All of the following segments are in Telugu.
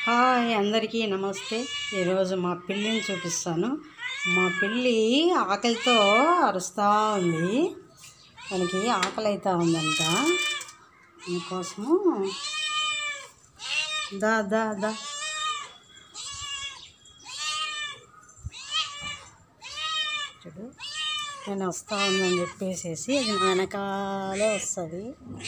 హాయ్ అందరికీ నమస్తే ఈరోజు మా పిల్లిని చూపిస్తాను మా పిల్లి ఆకలితో అరుస్తూ ఉంది దానికి ఆకలి అవుతా ఉందంట అందుకోసము దా దా దా చూడు నేను వస్తా ఉందని చెప్పేసేసి అది నా వెనకాలే వస్తుంది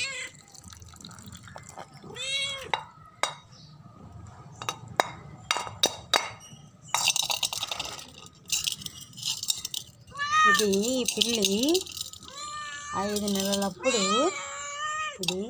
ఇది ఈ పిల్లి ఐదు నెలలప్పుడు ఇది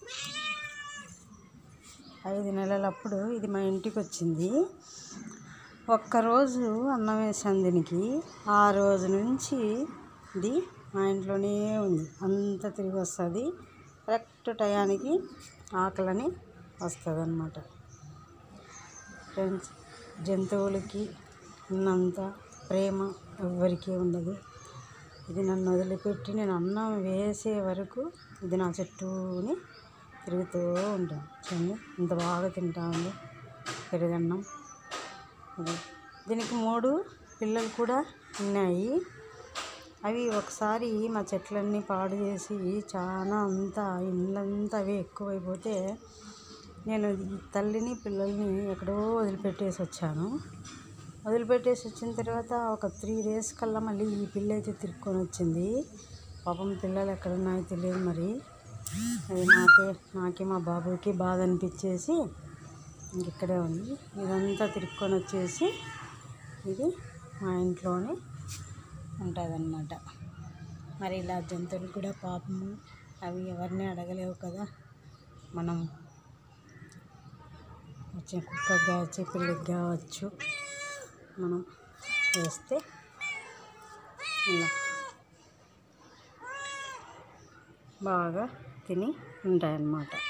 ఐదు నెలలప్పుడు ఇది మా ఇంటికి వచ్చింది ఒక్కరోజు అన్నం వేసాను దీనికి ఆ రోజు నుంచి ఇది మా ఇంట్లోనే ఉంది అంత తిరిగి వస్తుంది కరెక్ట్ టయానికి ఆకలని వస్తుంది అన్నమాట ఫ్రెండ్స్ జంతువులకి ఉన్నంత ప్రేమ ఎవ్వరికీ ఉండదు ఇది నన్ను వదిలిపెట్టి నేను అన్నం వేసే వరకు ఇది నా చుట్టూని తిరుగుతూ ఉంటాను చూడండి ఇంత బాగా తింటా ఉంది పెరుగన్నం ఇది. దీనికి మూడు పిల్లలు కూడా ఉన్నాయి అవి ఒకసారి మా చెట్లన్నీ పాడు చేసి చాలా అంతా ఇళ్ళంతా అవి ఎక్కువైపోతే నేను ఈ తల్లిని పిల్లల్ని ఎక్కడో వదిలిపెట్టేసి వచ్చాను వదిలిపెట్టేసి వచ్చిన తర్వాత ఒక త్రీ డేస్ కల్లా మళ్ళీ ఈ పిల్ల అయితే తిరుక్కొని వచ్చింది పాపం పిల్లలు ఎక్కడున్నాయో తెలియదు మరి అది నాకే నాకే మా బాబుకి బాధ అనిపించేసి ఇంక ఇక్కడే ఉంది ఇదంతా తిరుక్కొని వచ్చేసి ఇది మా ఇంట్లోనే ఉంటుందన్నమాట మరి ఇలా జంతువులు కూడా పాపము అవి ఎవరిని అడగలేవు కదా మనం వచ్చే కుక్కకి కావచ్చు పిల్లికి కావచ్చు మనం వేస్తే ఇలా బాగా తిని ఉంటాయన్నమాట